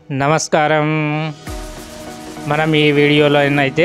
నమస్కారం మనం ఈ వీడియోలో అయితే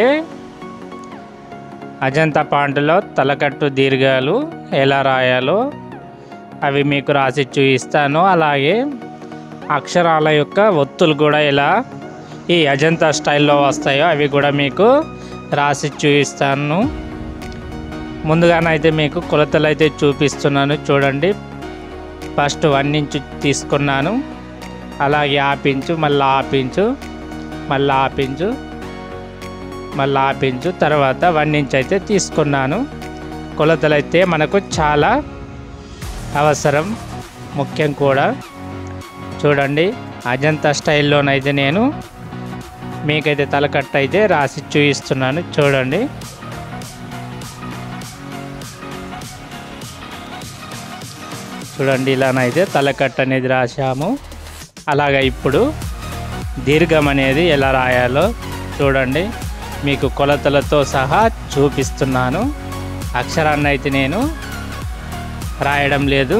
అజంతా పాంటులో తలకట్టు దీర్ఘాలు ఎలా రాయాలో అవి మీకు రాసి చూపిస్తాను అలాగే అక్షరాల యొక్క ఒత్తులు కూడా ఎలా ఈ అజంతా స్టైల్లో వస్తాయో అవి కూడా మీకు రాసి చూపిస్తాను ముందుగానైతే మీకు కొలతలు అయితే చూపిస్తున్నాను చూడండి ఫస్ట్ వన్ ఇంచు తీసుకున్నాను అలాగే ఆపించు మళ్ళీ ఆపించు మళ్ళీ ఆపించు మళ్ళీ ఆపించు తర్వాత వన్ ఇంచ్ అయితే తీసుకున్నాను కొలతలు అయితే మనకు చాలా అవసరం ముఖ్యం కూడా చూడండి అజంతా స్టైల్లోనైతే నేను మీకైతే తలకట్ట అయితే రాసి చూపిస్తున్నాను చూడండి చూడండి ఇలానైతే తలకట్ట అనేది రాశాము అలాగా ఇప్పుడు దీర్ఘం అనేది ఎలా రాయాలో చూడండి మీకు కొలతలతో సహా చూపిస్తున్నాను అక్షరాన్ని అయితే నేను రాయడం లేదు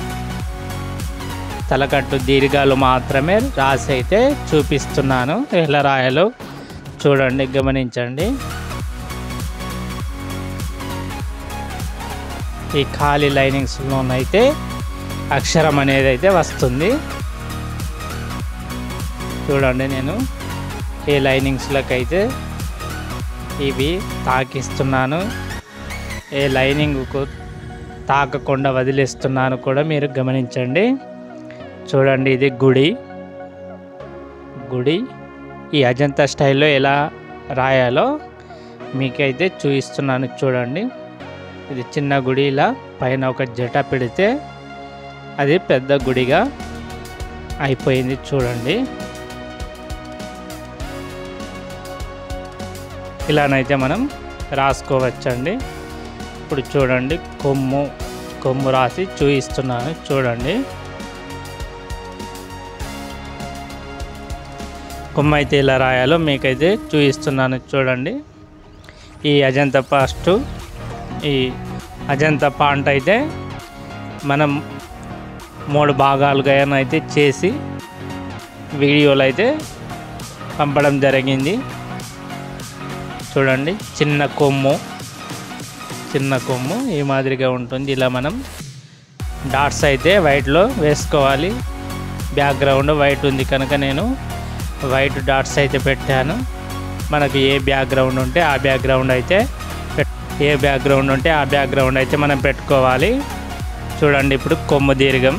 తలకట్టు దీర్ఘాలు మాత్రమే రాసి అయితే చూపిస్తున్నాను ఎలా రాయాలో చూడండి గమనించండి ఈ ఖాళీ లైనింగ్స్లోనైతే అక్షరం అనేది అయితే వస్తుంది చూడండి నేను ఈ లైనింగ్స్లకు అయితే ఇవి తాకిస్తున్నాను ఏ లైనింగ్కు తాకకుండా వదిలేస్తున్నాను కూడా మీరు గమనించండి చూడండి ఇది గుడి గుడి ఈ అజంతా స్టైల్లో ఎలా రాయాలో మీకైతే చూపిస్తున్నాను చూడండి ఇది చిన్న గుడి ఇలా పైన ఒక జట పెడితే అది పెద్ద గుడిగా అయిపోయింది చూడండి ఇలానైతే మనం రాసుకోవచ్చండి ఇప్పుడు చూడండి కొమ్ము కొమ్ము రాసి చూపిస్తున్నాను చూడండి కొమ్ము అయితే ఇలా రాయాలో మీకైతే చూపిస్తున్నాను చూడండి ఈ అజంతా ఫస్ట్ ఈ అజంతా పాంట్ అయితే మనం మూడు భాగాలుగా అయితే చేసి వీడియోలు అయితే పంపడం జరిగింది చూడండి చిన్న కొమ్ము చిన్న కొమ్ము ఈ మాదిరిగా ఉంటుంది ఇలా మనం డాట్స్ అయితే వైట్లో వేసుకోవాలి బ్యాక్గ్రౌండ్ వైట్ ఉంది కనుక నేను వైట్ డాట్స్ అయితే పెట్టాను మనకు ఏ బ్యాక్గ్రౌండ్ ఉంటే ఆ బ్యాక్గ్రౌండ్ అయితే పెట్- ఏ బ్యాక్గ్రౌండ్ ఉంటే ఆ బ్యాక్గ్రౌండ్ అయితే మనం పెట్టుకోవాలి చూడండి ఇప్పుడు కొమ్ము దీర్ఘం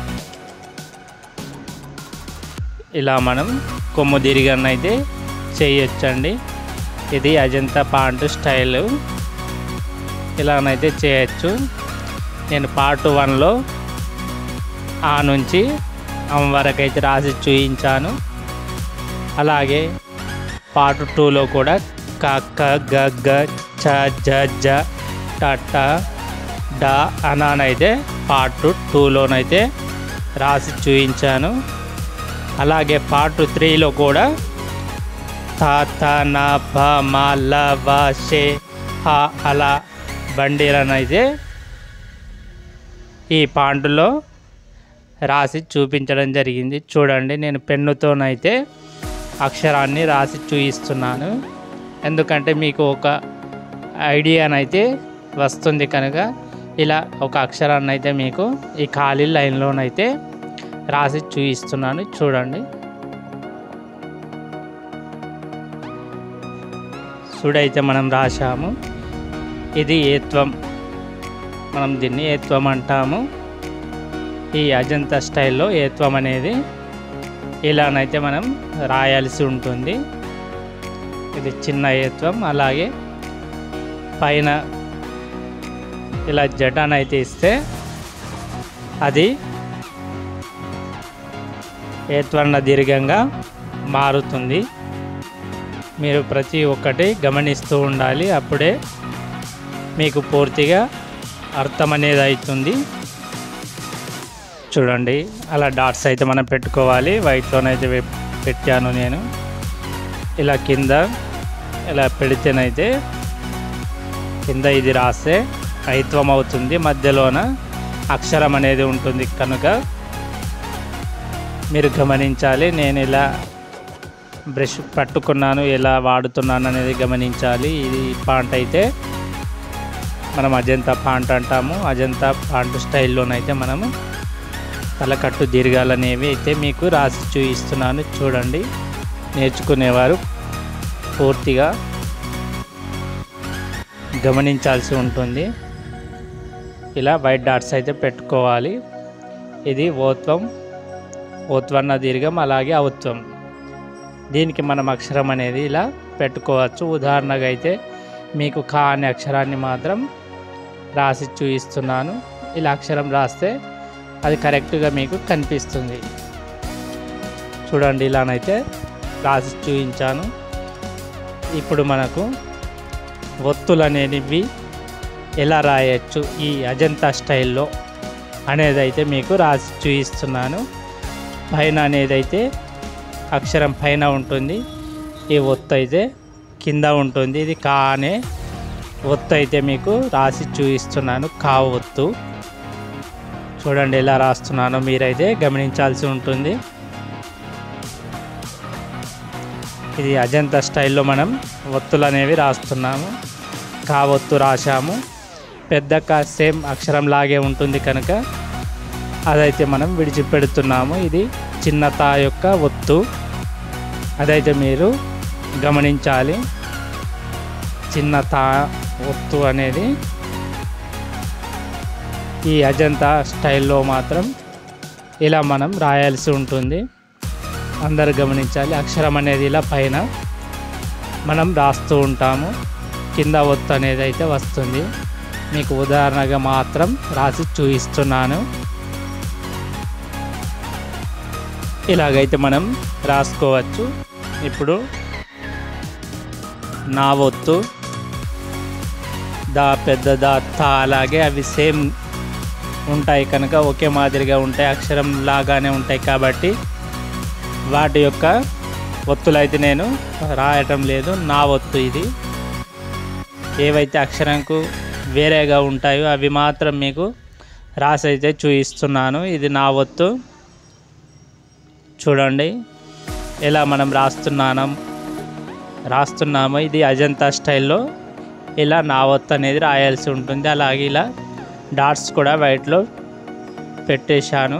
ఇలా మనం కొమ్ము దీర్ఘాన్ని అయితే చేయొచ్చండి ఇది అజంతా పాంట్ స్టైల్ ఇలానైతే చేయొచ్చు నేను పార్ట్ వన్లో ఆ నుంచి అమ్ వరకు అయితే రాసి చూపించాను అలాగే పార్ట్ టూలో కూడా క క గ గ చ జ జ ట ట డ అనానైతే పార్ట్ టూలోనైతే రాసి చూపించాను అలాగే పార్ట్ త్రీలో కూడా థ థ న భ మ ల వ షే హ అలా బండిలనైతే ఈ పాంటులో రాసి చూపించడం జరిగింది చూడండి నేను పెన్నుతోనైతే అక్షరాన్ని రాసి చూపిస్తున్నాను ఎందుకంటే మీకు ఒక ఐడియానైతే వస్తుంది కనుక ఇలా ఒక అక్షరాన్ని అయితే మీకు ఈ ఖాళీ లైన్లోనైతే రాసి చూపిస్తున్నాను చూడండి సుడైతే మనం రాశాము ఇది ఏత్వం మనం దీన్ని ఏత్వం అంటాము ఈ అజంతా స్టైల్లో ఏత్వం అనేది ఇలానైతే మనం రాయాల్సి ఉంటుంది ఇది చిన్న ఏత్వం అలాగే పైన ఇలా జటానైతే ఇస్తే అది ఏత్వన్న దీర్ఘంగా మారుతుంది మీరు ప్రతి ఒక్కటి గమనిస్తూ ఉండాలి అప్పుడే మీకు పూర్తిగా అర్థం అనేది అవుతుంది చూడండి అలా డాట్స్ అయితే మనం పెట్టుకోవాలి వైట్లోనైతే వె- పెట్టాను నేను ఇలా కింద ఇలా పెడితేనైతే కింద ఇది రాస్తే ఐత్వం అవుతుంది మధ్యలోన అక్షరం అనేది ఉంటుంది కనుక మీరు గమనించాలి నేను ఇలా బ్రష్ పట్టుకున్నాను ఎలా వాడుతున్నాను అనేది గమనించాలి ఇది పాంట్ అయితే మనం అజంతా పాంట్ అంటాము అజంతా పాంట్ స్టైల్లోనైతే మనము తలకట్టు దీర్ఘాలనేవి అయితే మీకు రాసి చూపిస్తున్నాను చూడండి నేర్చుకునేవారు పూర్తిగా గమనించాల్సి ఉంటుంది ఇలా వైట్ డాట్స్ అయితే పెట్టుకోవాలి ఇది ఓత్వం ఓత్వన్న దీర్ఘం అలాగే ఔత్వం దీనికి మనం అక్షరం అనేది ఇలా పెట్టుకోవచ్చు ఉదాహరణగా అయితే మీకు కా అనే అక్షరాన్ని మాత్రం రాసి చూపిస్తున్నాను ఇలా అక్షరం రాస్తే అది కరెక్ట్గా మీకు కనిపిస్తుంది చూడండి ఇలానైతే రాసి చూపించాను ఇప్పుడు మనకు ఒత్తులు అనేవి ఎలా రాయొచ్చు ఈ అజంతా స్టైల్లో అనేది అయితే మీకు రాసి చూపిస్తున్నాను పైన అనేది అయితే అక్షరం పైన ఉంటుంది ఈ ఒత్తు అయితే కింద ఉంటుంది ఇది కా అనే ఒత్తు అయితే మీకు రాసి చూపిస్తున్నాను కా ఒత్తు చూడండి ఎలా రాస్తున్నానో మీరైతే గమనించాల్సి ఉంటుంది ఇది అజంతా స్టైల్లో మనం ఒత్తులు అనేవి రాస్తున్నాము కా ఒత్తు రాశాము పెద్ద కా సేమ్ అక్షరం లాగే ఉంటుంది కనుక అదైతే మనం విడిచిపెడుతున్నాము ఇది చిన్న తా యొక్క ఒత్తు అదైతే మీరు గమనించాలి చిన్న తా ఒత్తు అనేది ఈ అజంతా స్టైల్లో మాత్రం ఇలా మనం రాయాల్సి ఉంటుంది అందరు గమనించాలి అక్షరం అనేది ఇలా పైన మనం రాస్తూ ఉంటాము కింద ఒత్తు అనేది అయితే వస్తుంది మీకు ఉదాహరణగా మాత్రం రాసి చూపిస్తున్నాను ఇలాగైతే మనం రాసుకోవచ్చు ఇప్పుడు నా ఒత్తు దా పెద్ద దా తా అలాగే అవి సేమ్ ఉంటాయి కనుక ఒకే మాదిరిగా ఉంటాయి అక్షరం లాగానే ఉంటాయి కాబట్టి వాటి యొక్క ఒత్తులు అయితే నేను రాయటం లేదు నా ఒత్తు ఇది ఏవైతే అక్షరంకు వేరేగా ఉంటాయో అవి మాత్రం మీకు రాసి అయితే చూపిస్తున్నాను ఇది నా ఒత్తు చూడండి ఎలా మనం రాస్తున్నాను రాస్తున్నామో ఇది అజంతా స్టైల్లో ఇలా నా ఒత్తు అనేది రాయాల్సి ఉంటుంది అలాగే ఇలా డాట్స్ కూడా వైట్లో పెట్టేశాను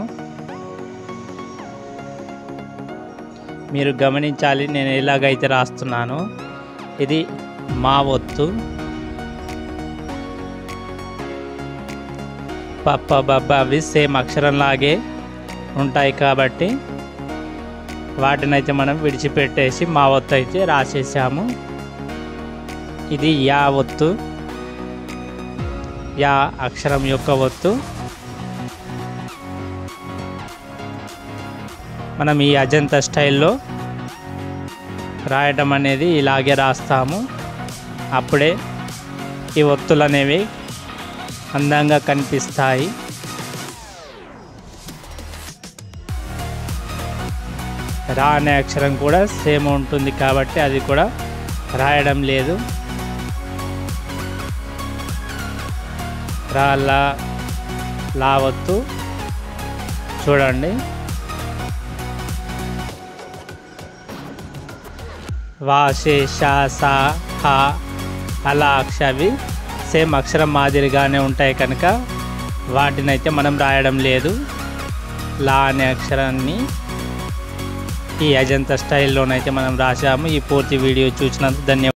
మీరు గమనించాలి నేను ఎలాగైతే రాస్తున్నానో ఇది మా ఒత్తు పప్ప బబ్బ అవి సేమ్ అక్షరంలాగే ఉంటాయి కాబట్టి వాటిని అయితే మనం విడిచిపెట్టేసి మా ఒత్తు అయితే రాసేసాము ఇది యా ఒత్తు యా అక్షరం యొక్క ఒత్తు మనం ఈ అజంతా స్టైల్లో రాయటం అనేది ఇలాగే రాస్తాము అప్పుడే ఈ ఒత్తులు అనేవి అందంగా కనిపిస్తాయి రా అనే అక్షరం కూడా సేమ్ ఉంటుంది కాబట్టి అది కూడా రాయడం లేదు రా లా లా ఒత్తు చూడండి వా షే షా సా హా అలా అక్షవి సేమ్ అక్షరం మాదిరిగానే ఉంటాయి కనుక వాటినైతే మనం రాయడం లేదు లా అనే అక్షరాన్ని ఈ అజంతా స్టైల్లోనైతే మనం రాసాము ఈ పూర్తి వీడియో చూసినందుకు ధన్యవాదాలు